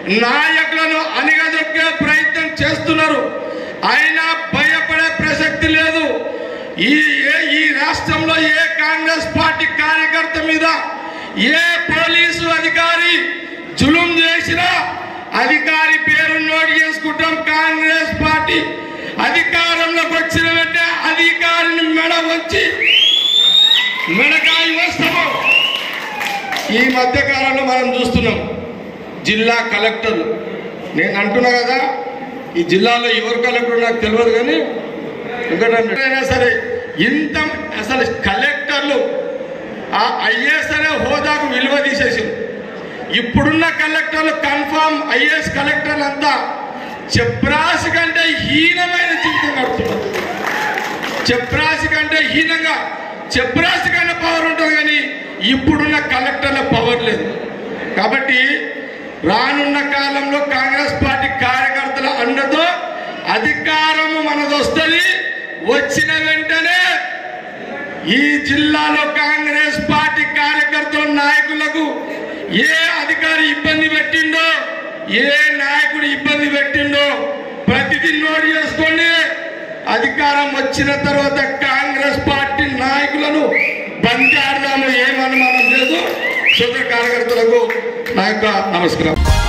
నాయకులను అణిగదొక్కే ప్రయత్నం చేస్తున్నారు అయినా భయపడే ప్రసక్తి లేదు ఈ ఏ- ఈ రాష్ట్రంలో ఏ కాంగ్రెస్ పార్టీ కార్యకర్త మీద ఏ పోలీసు అధికారి జులుం చేసినా అధికారి పేరు నోట్ చేసుకుంటాం కాంగ్రెస్ పార్టీ అధికారంలోకి వచ్చిన వెంటనే అధికారిని మెడ వచ్చి మెడకాయ వేస్తాము ఈ మధ్య కాలంలో మనం చూస్తున్నాం జిల్లా కలెక్టర్లు నేను అంటున్నా కదా ఈ జిల్లాలో ఎవరు కలెక్టర్ నాకు తెలియదు కానీ ఇంకోటైనా సరే ఇంత అసలు కలెక్టర్లు ఆ ఐఏఎస్ అనే హోదాకు విలువ తీసేసి ఇప్పుడున్న కలెక్టర్లు కన్ఫామ్ ఐఏఎస్ కలెక్టర్లు అంతా చెప్రాసి కంటే హీనమైన జీవితం గడుపుతున్నారు చెప్రాసి కంటే హీనంగా చెప్రాసి కంటే పవర్ ఉంటుంది కానీ ఇప్పుడున్న కలెక్టర్ల పవర్ లేదు కాబట్టి రానున్న కాలంలో కాంగ్రెస్ పార్టీ కార్యకర్తల అండతో అధికారము మనది వస్తుంది వచ్చిన వెంటనే ఈ జిల్లాలో కాంగ్రెస్ పార్టీ కార్యకర్తల నాయకులకు ఏ అధికారి ఇబ్బంది పెట్టిండో ఏ నాయకుడు ఇబ్బంది పెట్టిండో ప్రతిదీ నోట్ చేసుకోండి అధికారం వచ్చిన తర్వాత కాంగ్రెస్ పార్టీ నాయకులను బందీ ఆడదాము ఏమనుమానం లేదు సోదర కార్యకర్తలకు నా యొక్క నమస్కారం